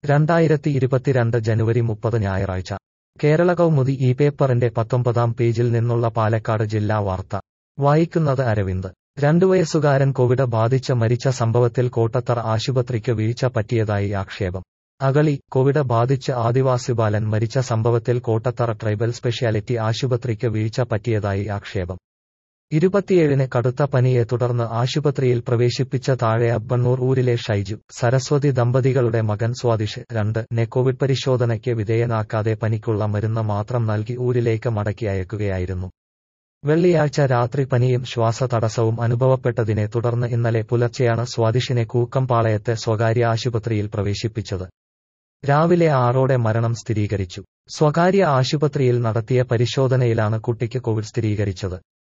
രണ്ടായിരത്തി ഇരുപത്തിരണ്ട് ജനുവരി മുപ്പത് ഞായറാഴ്ച കേരള കൗമുദി ഈ പേപ്പറിന്റെ പത്തൊമ്പതാം പേജിൽ നിന്നുള്ള പാലക്കാട് ജില്ലാ വാർത്ത വായിക്കുന്നത് അരവിന്ദ് രണ്ടു വയസ്സുകാരൻ കോവിഡ് ബാധിച്ച് മരിച്ച സംഭവത്തിൽ കോട്ടത്തറ ആശുപത്രിക്ക് വീഴ്ച പറ്റിയതായി ആക്ഷേപം അകളി കോവിഡ് ബാധിച്ച് ആദിവാസി ബാലൻ മരിച്ച സംഭവത്തിൽ കോട്ടത്തറ ട്രൈബൽ സ്പെഷ്യാലിറ്റി ആശുപത്രിക്ക് വീഴ്ച പറ്റിയതായി ആക്ഷേപം ഇരുപത്തിയേഴിന് കടുത്ത പനിയെ തുടർന്ന് ആശുപത്രിയിൽ പ്രവേശിപ്പിച്ച താഴെ അബ്ബണ്ണൂർ ഊരിലെ ഷൈജു സരസ്വതി ദമ്പതികളുടെ മകൻ സ്വാദിഷ് രണ്ട് നെ കോവിഡ് പരിശോധനയ്ക്ക് വിധേയനാക്കാതെ പനിക്കുള്ള മരുന്ന് മാത്രം നൽകി ഊരിലേക്ക് മടക്കി അയക്കുകയായിരുന്നു വെള്ളിയാഴ്ച രാത്രി പനിയും ശ്വാസതടസ്സവും അനുഭവപ്പെട്ടതിനെ തുടർന്ന് ഇന്നലെ പുലർച്ചെയാണ് സ്വാദിഷിനെ കൂക്കംപാളയത്തെ സ്വകാര്യ ആശുപത്രിയിൽ പ്രവേശിപ്പിച്ചത് രാവിലെ ആറോടെ മരണം സ്ഥിരീകരിച്ചു സ്വകാര്യ ആശുപത്രിയിൽ നടത്തിയ പരിശോധനയിലാണ് കുട്ടിക്ക് കോവിഡ് സ്ഥിരീകരിച്ചത്